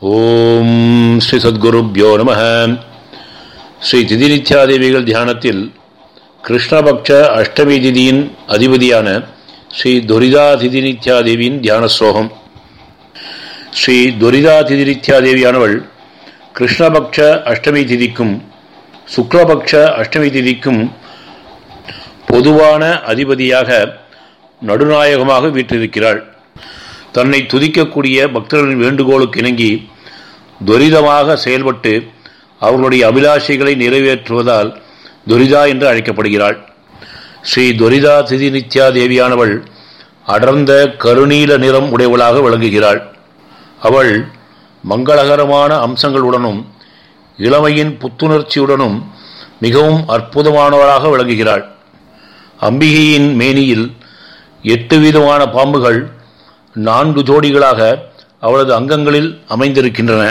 ஓம் ஸ்ரீ சத்குருப்யோ நம ஸ்ரீ திதிநித்யாதேவிகள் தியானத்தில் கிருஷ்ணபக்ஷ அஷ்டமி திதியின் அதிபதியான ஸ்ரீ துரிதா திதிநித்யாதேவியின் தியான ஸ்லோகம் ஸ்ரீ துரிதா திதிநித்யாதேவியானவள் கிருஷ்ணபக்ஷ அஷ்டமி திதிக்கும் சுக்லபக்ஷ அஷ்டமி திதிக்கும் பொதுவான அதிபதியாக நடுநாயகமாக வீற்றிருக்கிறாள் தன்னை துதிக்கக்கூடிய பக்தர்களின் வேண்டுகோளுக்கு இணங்கி துரிதமாக செயல்பட்டு அவர்களுடைய அபிலாஷைகளை நிறைவேற்றுவதால் துரிதா என்று அழைக்கப்படுகிறாள் ஸ்ரீ துரிதா திதி நித்யா தேவியானவள் அடர்ந்த கருநீல நிறம் உடையவளாக விளங்குகிறாள் அவள் மங்களகரமான அம்சங்களுடனும் இளமையின் புத்துணர்ச்சியுடனும் மிகவும் அற்புதமானவளாக விளங்குகிறாள் அம்பிகையின் மேனியில் எட்டு விதமான பாம்புகள் நான்கு ஜோடிகளாக அவளது அங்கங்களில் அமைந்திருக்கின்றன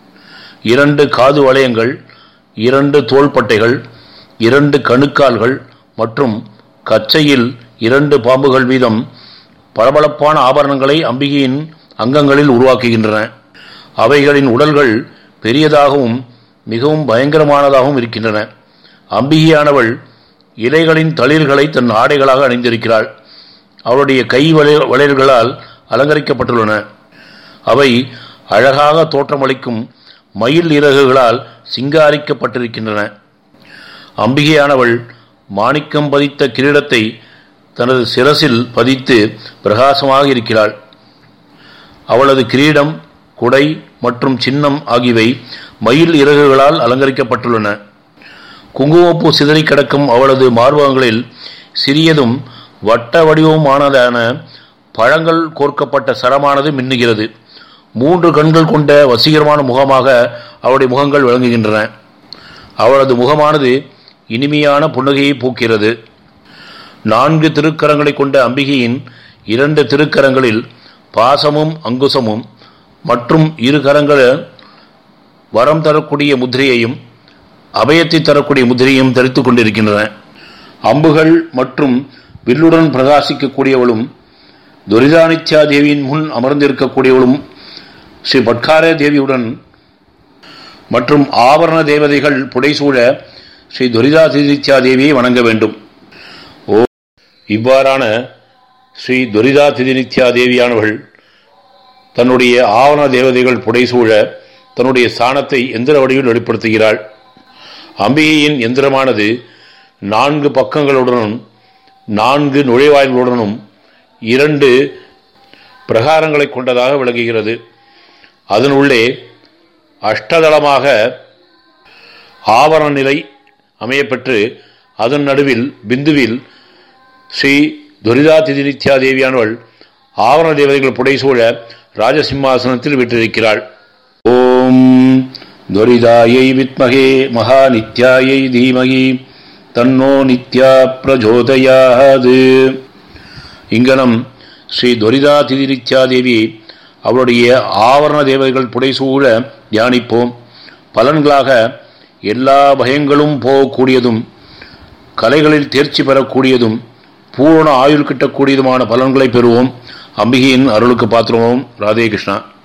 இரண்டு காது வளையங்கள் இரண்டு தோள்பட்டைகள் இரண்டு கணுக்கால்கள் மற்றும் கச்சையில் இரண்டு பாம்புகள் வீதம் பளபளப்பான ஆபரணங்களை அம்பிகையின் அங்கங்களில் உருவாக்குகின்றன அவைகளின் உடல்கள் பெரியதாகவும் மிகவும் பயங்கரமானதாகவும் இருக்கின்றன அம்பிகையானவள் இலைகளின் தளிர்களை தன் ஆடைகளாக அணிந்திருக்கிறாள் அவளுடைய கை வளையல்களால் அலங்கரிக்கப்பட்டுள்ளன அவை அழகாக தோற்றமளிக்கும் மயில் இறகுகளால் சிங்காரிக்கப்பட்டிருக்கின்றன அம்பிகையானவள் மாணிக்கம் பதித்த கிரீடத்தை தனது சிரசில் பதித்து பிரகாசமாக இருக்கிறாள் அவளது கிரீடம் குடை மற்றும் சின்னம் ஆகியவை மயில் இறகுகளால் அலங்கரிக்கப்பட்டுள்ளன குங்குமப்பூ சிதறி கிடக்கும் அவளது மார்பகங்களில் சிறியதும் வட்ட வடிவமானதான பழங்கள் கோர்க்கப்பட்ட சரமானது மின்னுகிறது மூன்று கண்கள் கொண்ட வசீகரமான முகமாக அவளுடைய முகங்கள் விளங்குகின்றன அவளது முகமானது இனிமையான புன்னகையை பூக்கிறது நான்கு திருக்கரங்களை கொண்ட அம்பிகையின் இரண்டு திருக்கரங்களில் பாசமும் அங்குசமும் மற்றும் இரு கரங்கள் வரம் தரக்கூடிய முதிரையையும் அபயத்தை தரக்கூடிய முதிரையும் தரித்துக் கொண்டிருக்கின்றன அம்புகள் மற்றும் வில்லுடன் பிரகாசிக்கக்கூடியவளும் துரிதானித்யா தேவியின் முன் அமர்ந்திருக்கக்கூடியவளும் ஸ்ரீ பட்கார தேவியுடன் மற்றும் ஆபரண தேவதைகள் புடைசூழ ஸ்ரீ துரிதாதித்யா தேவியை வணங்க வேண்டும் ஓ இவ்வாறான ஸ்ரீ துரிதா திதிநித்யா தேவியானவள் தன்னுடைய ஆவண தேவதைகள் புடைசூழ தன்னுடைய ஸ்தானத்தை எந்திர வடிவில் வெளிப்படுத்துகிறாள் அம்பிகையின் எந்திரமானது நான்கு பக்கங்களுடனும் நான்கு நுழைவாயில்களுடனும் இரண்டு பிரகாரங்களை கொண்டதாக விளங்குகிறது அதன் உள்ளே அஷ்டதளமாக ஆவரண நிலை அமையப்பெற்று அதன் நடுவில் பிந்துவில் ஸ்ரீ துரிதா திதிநித்யா தேவியானவள் ஆவரண தேவதைகள் புடைசூழ ராஜசிம்மாசனத்தில் விட்டிருக்கிறாள் ஓம் துரிதாயை வித்மகே மகா நித்யாயை தீமகி தன்னோ நித்யா பிரஜோதயாது இங்கனம் ஸ்ரீ துரிதா திதிநித்யா தேவி அவளுடைய ஆவரண தேவதைகள் புடைசூழ தியானிப்போம் பலன்களாக எல்லா பயங்களும் போகக்கூடியதும் கலைகளில் தேர்ச்சி பெறக்கூடியதும் பூரண ஆயுள் கிட்டக்கூடியதுமான பலன்களை பெறுவோம் அம்பிகையின் அருளுக்கு பாத்திரவோம் ராதே கிருஷ்ணா